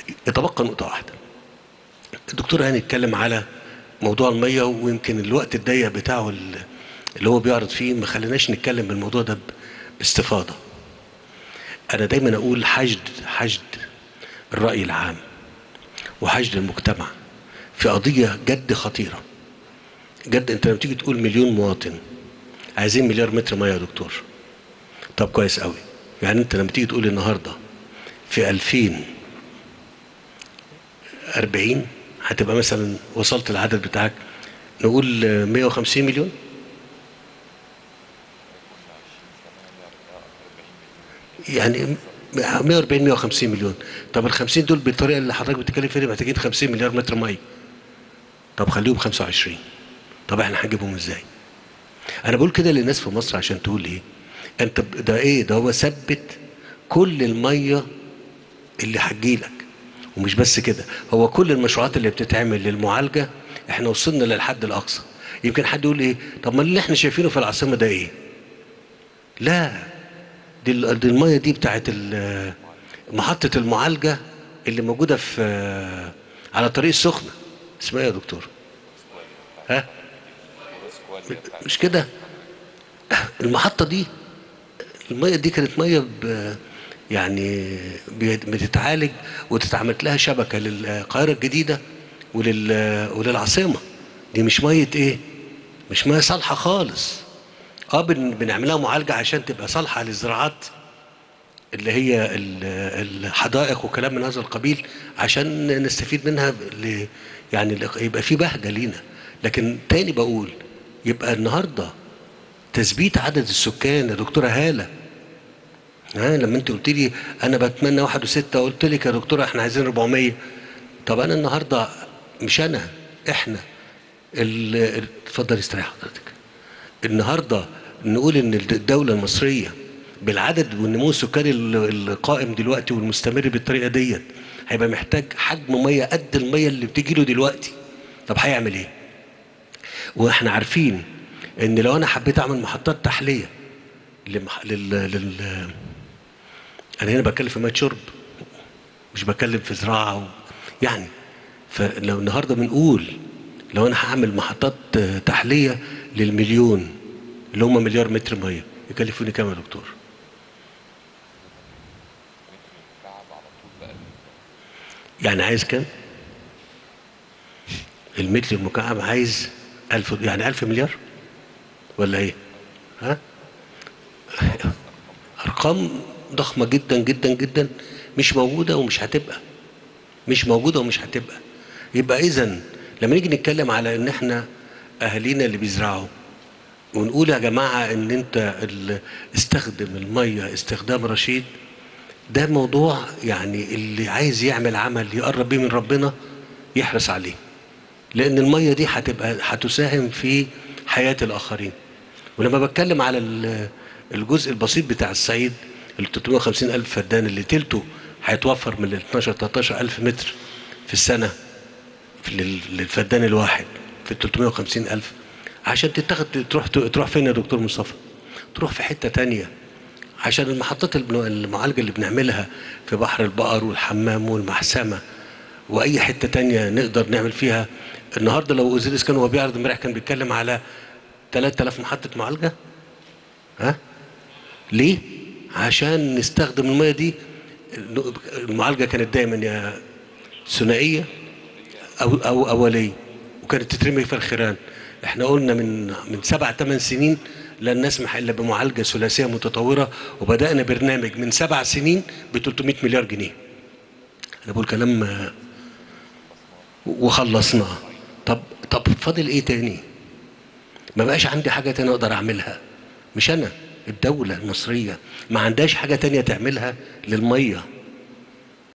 يتبقى نقطة واحدة الدكتور هاني اتكلم على موضوع المية ويمكن الوقت الضيق بتاعه اللي هو بيعرض فيه ما خليناش نتكلم بالموضوع ده باستفاضة أنا دايما أقول حشد حشد الرأي العام وحشد المجتمع في قضية جد خطيرة جد أنت لما تيجي تقول مليون مواطن عايزين مليار متر مية يا دكتور طب كويس قوي يعني أنت لما تيجي تقول النهاردة في 2040 هتبقى مثلا وصلت العدد بتاعك نقول 150 مليون يعني 140 150 مليون طب ال 50 دول بالطريقه اللي حضرتك بتتكلم فيها دي محتاجين 50 مليار متر ميه طب خليهم 25 طب احنا هنجيبهم ازاي انا بقول كده للناس في مصر عشان تقول ايه انت ده ايه ده هو ثبت كل الميه اللي هتجيلك ومش بس كده هو كل المشروعات اللي بتتعمل للمعالجه احنا وصلنا للحد الاقصى يمكن حد يقول ايه طب ما اللي احنا شايفينه في العاصمه ده ايه لا دي, دي الميه دي بتاعت محطه المعالجه اللي موجوده في على طريق السخنه اسمها ايه يا دكتور ها مش كده المحطه دي الميه دي كانت ميه يعني بتتعالج وتتعمل لها شبكه للقاهره الجديده ولل وللعاصمه دي مش ميه ايه مش ميه صالحه خالص اه بنعملها معالجه عشان تبقى صالحه للزراعات اللي هي الحدائق وكلام من هذا القبيل عشان نستفيد منها ل يعني يبقى في بهجه لينا لكن تاني بقول يبقى النهارده تثبيت عدد السكان يا دكتوره هاله ها لما انت قلت لي انا بتمنى واحد وستة قلت لك يا دكتوره احنا عايزين 400 طب انا النهارده مش انا احنا اتفضل استريح حضرتك النهارده نقول ان الدوله المصريه بالعدد والنمو السكاني القائم دلوقتي والمستمر بالطريقه ديت هيبقى محتاج حجم ميه قد الميه اللي بتجي له دلوقتي طب هيعمل ايه واحنا عارفين ان لو انا حبيت اعمل محطات تحليه للمح... لل... لل... انا هنا بتكلم في ميه شرب مش بتكلم في زراعه و... يعني فلو النهارده بنقول لو انا هعمل محطات تحليه للمليون اللي هم مليار متر ميه يكلفوني كام يا دكتور؟ يعني عايز كام؟ المتر المكعب عايز ألف يعني ألف مليار ولا إيه؟ ها؟ أرقام ضخمة جدا جدا جدا مش موجودة ومش هتبقى مش موجودة ومش هتبقى يبقى إذا لما نيجي نتكلم على إن إحنا أهالينا اللي بيزرعوا ونقول يا جماعة إن أنت استخدم المية استخدام رشيد ده موضوع يعني اللي عايز يعمل عمل يقرب بيه من ربنا يحرص عليه لأن المية دي هتبقى هتساهم في حياة الآخرين ولما بتكلم على الجزء البسيط بتاع الصعيد ال 350 ألف فدان اللي تلته هيتوفر من ال 12 13 ألف متر في السنة للفدان الواحد في 350 ألف عشان تتاخد تروح تروح فين يا دكتور مصطفى؟ تروح في حتة تانية عشان المحطات المعالجة اللي بنعملها في بحر البقر والحمام والمحسمة وأي حتة تانية نقدر نعمل فيها النهارده لو وزير الإسكان وهو بيعرض امبارح كان بيتكلم على 3000 محطة معالجة ها؟ ليه؟ عشان نستخدم المية دي المعالجة كانت دايما يا ثنائية أو أو أولية وكانت تترمي في الخيران احنا قلنا من من سبع ثمان سنين لن نسمح الا بمعالجه ثلاثيه متطوره وبدانا برنامج من سبع سنين ب 300 مليار جنيه. انا بقول كلام وخلصناه. طب طب فاضل ايه تاني؟ ما بقاش عندي حاجه تانية اقدر اعملها. مش انا الدوله المصريه ما عندهاش حاجه تانية تعملها للميه